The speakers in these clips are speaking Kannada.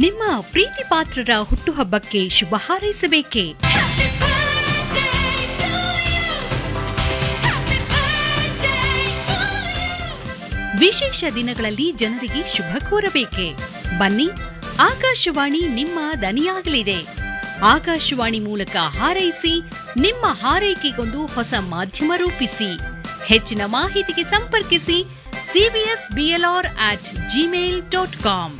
ನಿಮ್ಮ ಪ್ರೀತಿ ಪಾತ್ರರ ಹುಟ್ಟುಹಬ್ಬಕ್ಕೆ ಶುಭ ಹಾರೈಸಬೇಕೇ ವಿಶೇಷ ದಿನಗಳಲ್ಲಿ ಜನರಿಗೆ ಶುಭ ಕೋರಬೇಕೆ ಬನ್ನಿ ಆಕಾಶವಾಣಿ ನಿಮ್ಮ ದನಿಯಾಗಲಿದೆ ಆಕಾಶವಾಣಿ ಮೂಲಕ ಹಾರೈಸಿ ನಿಮ್ಮ ಹಾರೈಕೆಗೊಂದು ಹೊಸ ಮಾಧ್ಯಮ ರೂಪಿಸಿ ಹೆಚ್ಚಿನ ಮಾಹಿತಿಗೆ ಸಂಪರ್ಕಿಸಿ CBS BLR at Gmail dot com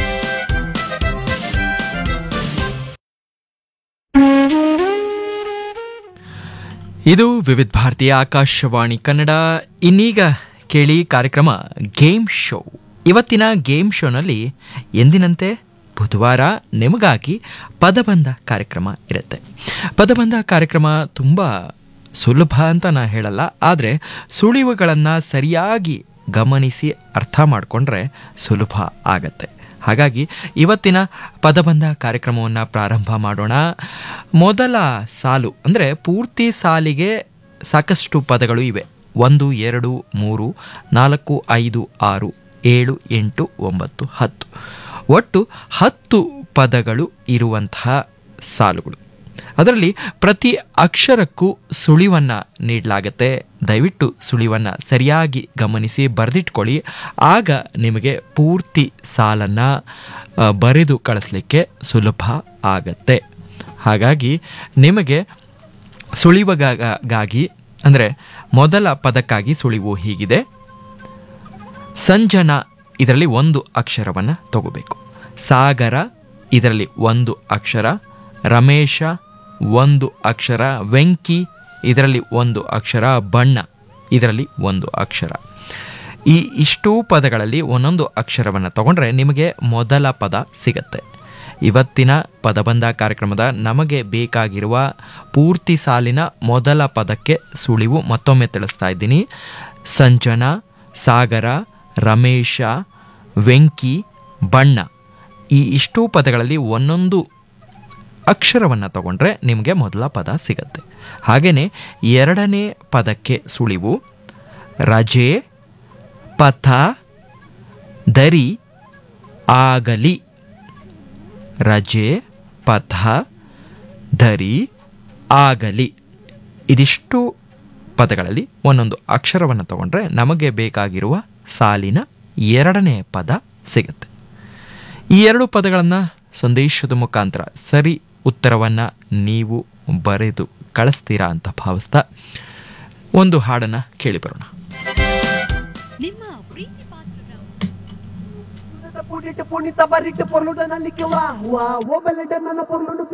ಇದು ವಿವಿಧ ಭಾರತೀಯ ಆಕಾಶವಾಣಿ ಕನ್ನಡ ಇನ್ನೀಗ ಕೇಳಿ ಕಾರ್ಯಕ್ರಮ ಗೇಮ್ ಶೋ ಇವತ್ತಿನ ಗೇಮ್ ಶೋನಲ್ಲಿ ಎಂದಿನಂತೆ ಬುಧವಾರ ನಿಮಗಾಗಿ ಪದಬಂಧ ಕಾರ್ಯಕ್ರಮ ಇರುತ್ತೆ ಪದಬಂಧ ಕಾರ್ಯಕ್ರಮ ತುಂಬ ಸುಲಭ ಅಂತ ನಾ ಹೇಳಲ್ಲ ಆದರೆ ಸುಳಿವುಗಳನ್ನು ಸರಿಯಾಗಿ ಗಮನಿಸಿ ಅರ್ಥ ಮಾಡಿಕೊಂಡ್ರೆ ಸುಲಭ ಆಗತ್ತೆ ಹಾಗಾಗಿ ಇವತ್ತಿನ ಪದಬಂಧ ಕಾರ್ಯಕ್ರಮವನ್ನು ಪ್ರಾರಂಭ ಮಾಡೋಣ ಮೊದಲ ಸಾಲು ಅಂದರೆ ಪೂರ್ತಿ ಸಾಲಿಗೆ ಸಾಕಷ್ಟು ಪದಗಳು ಇವೆ ಒಂದು ಎರಡು ಮೂರು ನಾಲ್ಕು ಐದು ಆರು ಏಳು ಎಂಟು ಒಂಬತ್ತು ಹತ್ತು ಒಟ್ಟು ಹತ್ತು ಪದಗಳು ಇರುವಂತಹ ಸಾಲುಗಳು ಅದರಲ್ಲಿ ಪ್ರತಿ ಅಕ್ಷರಕ್ಕೂ ಸುಳಿವನ್ನು ನೀಡಲಾಗತ್ತೆ ದಯವಿಟ್ಟು ಸುಳಿವನ್ನು ಸರಿಯಾಗಿ ಗಮನಿಸಿ ಬರೆದಿಟ್ಕೊಳ್ಳಿ ಆಗ ನಿಮಗೆ ಪೂರ್ತಿ ಸಾಲನ್ನು ಆ, ಬರೆದು ಕಳಿಸ್ಲಿಕ್ಕೆ ಸುಲಭ ಆಗತ್ತೆ ಹಾಗಾಗಿ ನಿಮಗೆ ಸುಳಿವಗಾಗಿ ಅಂದರೆ ಮೊದಲ ಪದಕ್ಕಾಗಿ ಸುಳಿವು ಹೀಗಿದೆ ಸಂಜನ ಇದರಲ್ಲಿ ಒಂದು ಅಕ್ಷರವನ್ನು ತಗೋಬೇಕು ಸಾಗರ ಇದರಲ್ಲಿ ಒಂದು ಅಕ್ಷರ ರಮೇಶ ಒಂದು ಅಕ್ಷರ ವೆಂಕಿ ಇದರಲ್ಲಿ ಒಂದು ಅಕ್ಷರ ಬಣ್ಣ ಇದರಲ್ಲಿ ಒಂದು ಅಕ್ಷರ ಈ ಇಷ್ಟೂ ಪದಗಳಲ್ಲಿ ಒಂದೊಂದು ಅಕ್ಷರವನ್ನು ತಗೊಂಡ್ರೆ ನಿಮಗೆ ಮೊದಲ ಪದ ಸಿಗತ್ತೆ ಇವತ್ತಿನ ಪದಬಂಧ ಕಾರ್ಯಕ್ರಮದ ನಮಗೆ ಬೇಕಾಗಿರುವ ಪೂರ್ತಿ ಸಾಲಿನ ಮೊದಲ ಪದಕ್ಕೆ ಸುಳಿವು ಮತ್ತೊಮ್ಮೆ ತಿಳಿಸ್ತಾ ಇದ್ದೀನಿ ಸಂಜನ ಸಾಗರ ರಮೇಶ ವೆಂಕಿ ಬಣ್ಣ ಈ ಇಷ್ಟೂ ಪದಗಳಲ್ಲಿ ಒಂದೊಂದು ಅಕ್ಷರವನ್ನು ತಗೊಂಡ್ರೆ ನಿಮಗೆ ಮೊದಲ ಪದ ಸಿಗತ್ತೆ ಹಾಗೆಯೇ ಎರಡನೇ ಪದಕ್ಕೆ ಸುಳಿವು ರಜೆ ಪಥ ದರಿ ಆಗಲಿ ರಜೆ ಪಥ ದರಿ ಆಗಲಿ ಇದಿಷ್ಟು ಪದಗಳಲ್ಲಿ ಒಂದೊಂದು ಅಕ್ಷರವನ್ನು ತಗೊಂಡ್ರೆ ನಮಗೆ ಬೇಕಾಗಿರುವ ಸಾಲಿನ ಎರಡನೇ ಪದ ಸಿಗುತ್ತೆ ಈ ಎರಡು ಪದಗಳನ್ನು ಸಂದೇಶದ ಮುಖಾಂತರ ಸರಿ ಉತ್ತರವನ್ನು ನೀವು ಬರೆದು ಕಳಿಸ್ತೀರಾ ಅಂತ ಭಾವಿಸ್ತಾ ಒಂದು ಹಾಡನ್ನು ಕೇಳಿ ಬರೋಣ ನಿಮ್ಮ ಪ್ರೀತಿ ಪಾತ್ರರ ಪುಡಿಟ್ಟು ಪುಣಿತ ಬರಿಟ್ಟು ಪೊರ್ಲುಡ ನಲ್ಲಿಕ್ಕೆ ವಾ ವಾ ಓ ಬೆಲ್ಲಡ ನನ್ನ ಪೊರ್ಲುಡು